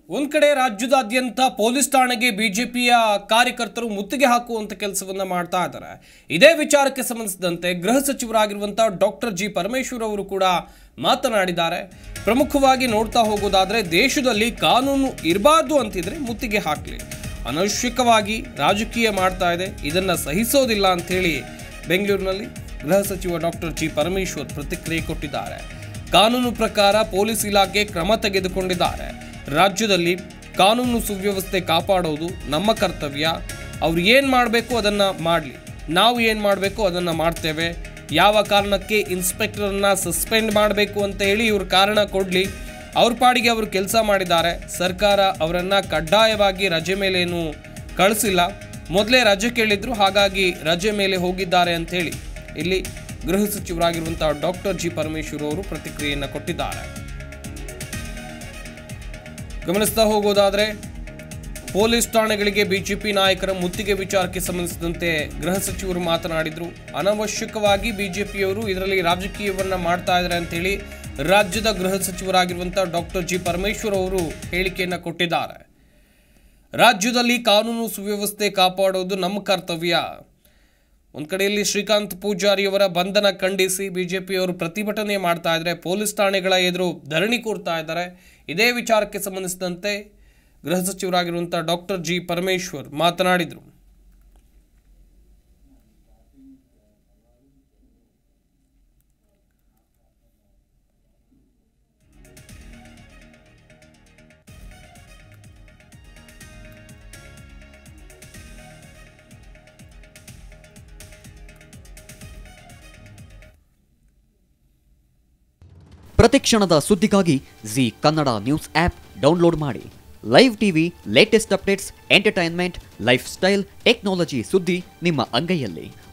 ಒಂದ್ ಕಡೆ ರಾಜ್ಯದಾದ್ಯಂತ ಪೊಲೀಸ್ ಠಾಣೆಗೆ ಬಿಜೆಪಿಯ ಕಾರ್ಯಕರ್ತರು ಮುತ್ತಿಗೆ ಹಾಕುವಂತ ಕೆಲಸವನ್ನ ಮಾಡ್ತಾ ಇದ್ದಾರೆ ಇದೇ ವಿಚಾರಕ್ಕೆ ಸಂಬಂಧಿಸಿದಂತೆ ಗೃಹ ಸಚಿವರಾಗಿರುವಂತಹ ಡಾಕ್ಟರ್ ಜಿ ಪರಮೇಶ್ವರ್ ಅವರು ಕೂಡ ಮಾತನಾಡಿದ್ದಾರೆ ಪ್ರಮುಖವಾಗಿ ನೋಡ್ತಾ ಹೋಗೋದಾದ್ರೆ ದೇಶದಲ್ಲಿ ಕಾನೂನು ಇರಬಾರ್ದು ಅಂತಿದ್ರೆ ಮುತ್ತಿಗೆ ಹಾಕಲಿ ಅನವಶ್ಯಕವಾಗಿ ರಾಜಕೀಯ ಮಾಡ್ತಾ ಇದೆ ಇದನ್ನ ಸಹಿಸೋದಿಲ್ಲ ಅಂತೇಳಿ ಬೆಂಗಳೂರಿನಲ್ಲಿ ಗೃಹ ಸಚಿವ ಡಾಕ್ಟರ್ ಜಿ ಪರಮೇಶ್ವರ್ ಪ್ರತಿಕ್ರಿಯೆ ಕೊಟ್ಟಿದ್ದಾರೆ ಕಾನೂನು ಪ್ರಕಾರ ಪೊಲೀಸ್ ಇಲಾಖೆ ಕ್ರಮ ತೆಗೆದುಕೊಂಡಿದ್ದಾರೆ ರಾಜ್ಯದಲ್ಲಿ ಕಾನೂನು ಸುವ್ಯವಸ್ಥೆ ಕಾಪಾಡೋದು ನಮ್ಮ ಕರ್ತವ್ಯ ಅವ್ರು ಏನು ಮಾಡಬೇಕು ಅದನ್ನು ಮಾಡಲಿ ನಾವು ಏನು ಮಾಡಬೇಕು ಅದನ್ನು ಮಾಡ್ತೇವೆ ಯಾವ ಕಾರಣಕ್ಕೆ ಇನ್ಸ್ಪೆಕ್ಟರನ್ನ ಸಸ್ಪೆಂಡ್ ಮಾಡಬೇಕು ಅಂತ ಹೇಳಿ ಇವ್ರು ಕಾರಣ ಕೊಡಲಿ ಅವ್ರ ಪಾಡಿಗೆ ಅವರು ಕೆಲಸ ಮಾಡಿದ್ದಾರೆ ಸರ್ಕಾರ ಅವರನ್ನು ಕಡ್ಡಾಯವಾಗಿ ರಜೆ ಮೇಲೇನು ಕಳಿಸಿಲ್ಲ ಮೊದಲೇ ರಜೆ ಕೇಳಿದ್ರು ಹಾಗಾಗಿ ರಜೆ ಮೇಲೆ ಹೋಗಿದ್ದಾರೆ ಅಂತ ಹೇಳಿ ಇಲ್ಲಿ ಗೃಹ ಸಚಿವರಾಗಿರುವಂತಹ ಡಾಕ್ಟರ್ ಜಿ ಪರಮೇಶ್ವರ್ ಅವರು ಪ್ರತಿಕ್ರಿಯೆಯನ್ನು ಕೊಟ್ಟಿದ್ದಾರೆ ಗಮನಿಸ್ತಾ ಹೋಗೋದಾದ್ರೆ ಪೊಲೀಸ್ ಠಾಣೆಗಳಿಗೆ ಬಿಜೆಪಿ ನಾಯಕರ ಮುತ್ತಿಗೆ ವಿಚಾರಕ್ಕೆ ಸಂಬಂಧಿಸಿದಂತೆ ಗೃಹ ಸಚಿವರು ಮಾತನಾಡಿದ್ರು ಅನವಶ್ಯಕವಾಗಿ ಬಿಜೆಪಿಯವರು ಇದರಲ್ಲಿ ರಾಜಕೀಯವನ್ನ ಮಾಡ್ತಾ ಇದ್ದಾರೆ ಅಂತೇಳಿ ರಾಜ್ಯದ ಗೃಹ ಸಚಿವರಾಗಿರುವಂತಹ ಡಾಕ್ಟರ್ ಜಿ ಪರಮೇಶ್ವರ್ ಅವರು ಹೇಳಿಕೆಯನ್ನ ಕೊಟ್ಟಿದ್ದಾರೆ ರಾಜ್ಯದಲ್ಲಿ ಕಾನೂನು ಸುವ್ಯವಸ್ಥೆ ಕಾಪಾಡೋದು ನಮ್ಮ ಕರ್ತವ್ಯ ಒಂದು ಕಡೆಯಲ್ಲಿ ಶ್ರೀಕಾಂತ್ ಪೂಜಾರಿಯವರ ಬಂಧನ ಖಂಡಿಸಿ ಬಿಜೆಪಿಯವರು ಪ್ರತಿಭಟನೆ ಮಾಡ್ತಾ ಇದ್ದಾರೆ ಪೊಲೀಸ್ ಠಾಣೆಗಳ ಎದುರು ಧರಣಿ ಕೂರ್ತಾ ಇದ್ದಾರೆ ಇದೇ ವಿಚಾರಕ್ಕೆ ಸಂಬಂಧಿಸಿದಂತೆ ಗೃಹ ಸಚಿವರಾಗಿರುವಂಥ ಡಾಕ್ಟರ್ ಜಿ ಪರಮೇಶ್ವರ್ ಮಾತನಾಡಿದರು ಪ್ರತಿಕ್ಷಣದ ಸುದ್ದಿಗಾಗಿ Zee Kannada news app download ಮಾಡಿ live TV latest updates entertainment lifestyle technology ಸುದ್ದಿ ನಿಮ್ಮ ಅಂಗೈಯಲ್ಲಿ